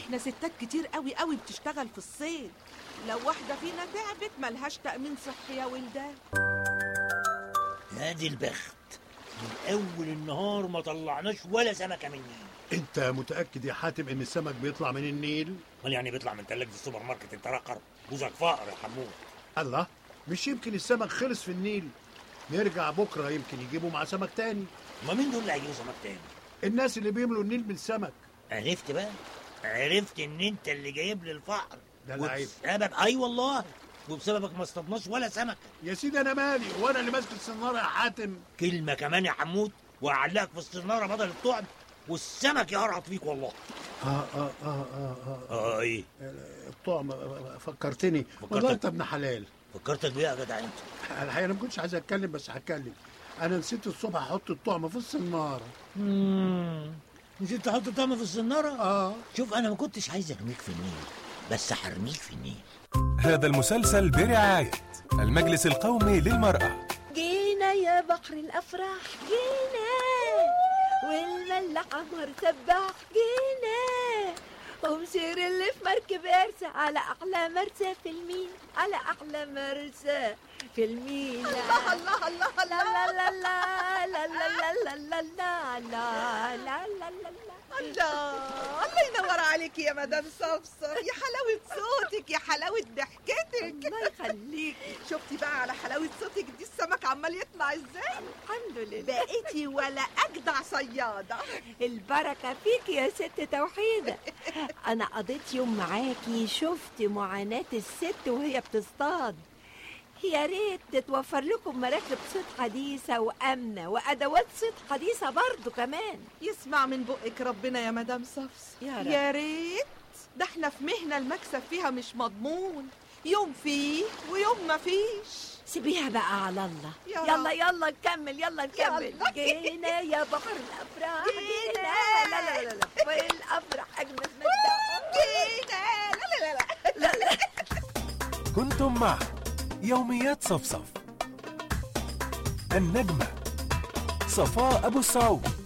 احنا ستات كتير قوي قوي بتشتغل في الصيد لو واحدة فينا تعبت ملهاش تأمين صحي يا ولدان ادي البخت من اول النهار ما طلعناش ولا سمكه من النيل انت متاكد يا حاتم ان السمك بيطلع من النيل امال يعني بيطلع من ثلاجه السوبر ماركت انت رقر جوزك فقر يا حمود الله مش يمكن السمك خلص في النيل نرجع بكره يمكن يجيبوا مع سمك تاني ما مين دول اللي هيجيبوا سمك تاني الناس اللي بيملوا النيل بالسمك عرفت بقى عرفت ان انت اللي جايب لي الفقر ده العيب. وبسبب اي والله وبسببك ما اصطدناش ولا سمكه يا سيدي انا مالي وانا اللي ماسك السناره يا حاتم كلمه كمان يا حمود واعلقك في السناره بدل الطعم والسمك يقرط فيك والله اه اه اه اه, آه. اه ايه الطعم آه، فكرتني فكرتك. والله انت ابن حلال فكرتك بيه يا جدع انت الحقيقه انا ما كنتش عايز اتكلم بس هتكلم انا نسيت الصبح احط الطعم في السناره مم. نسيت تحط طعم في السناره اه شوف انا ما كنتش عايز ارميك في النيل بس هرميك في النيل هذا المسلسل برعاية المجلس القومي للمرأة جينا يا بحر الافراح جينا والملاح عمر سباح جينا ومسير اللي في مركب ارسى على احلى مرسى في المين على احلى مرسى في المين الله الله الله لا لا لا لا لا لا لا لا لا لا لا لا لا الله الله ينور عليك يا مدام صفصف يا حلاوة صوتك يا حلاوة ضحكتك الله يخليك شفتي بقى على حلاوة صوتك دي السمك عمال يطلع ازاي الحمد لله بقيتي ولا أجدع صيادة البركة فيك يا ست توحيدة أنا قضيت يوم معاكي شفت معاناة الست وهي بتصطاد يا ريت تتوفر لكم مراكب صيد حديثة وآمنة وأدوات صيد حديثة برضو كمان يسمع من بقك ربنا يا مدام صفصف يا رب. يا ريت ده احنا في مهنة المكسب فيها مش مضمون يوم فيه ويوم ما فيش سيبيها بقى على الله يا يلا رب. يلا نكمل يلا نكمل يلا. جينا يا بحر الأفراح جينا. لا لا لا لا والأفراح أجمل من الدهر. جينا لا لا لا لا لا لا كنتم مع يوميات صفصف النجمة صفاء أبو السعود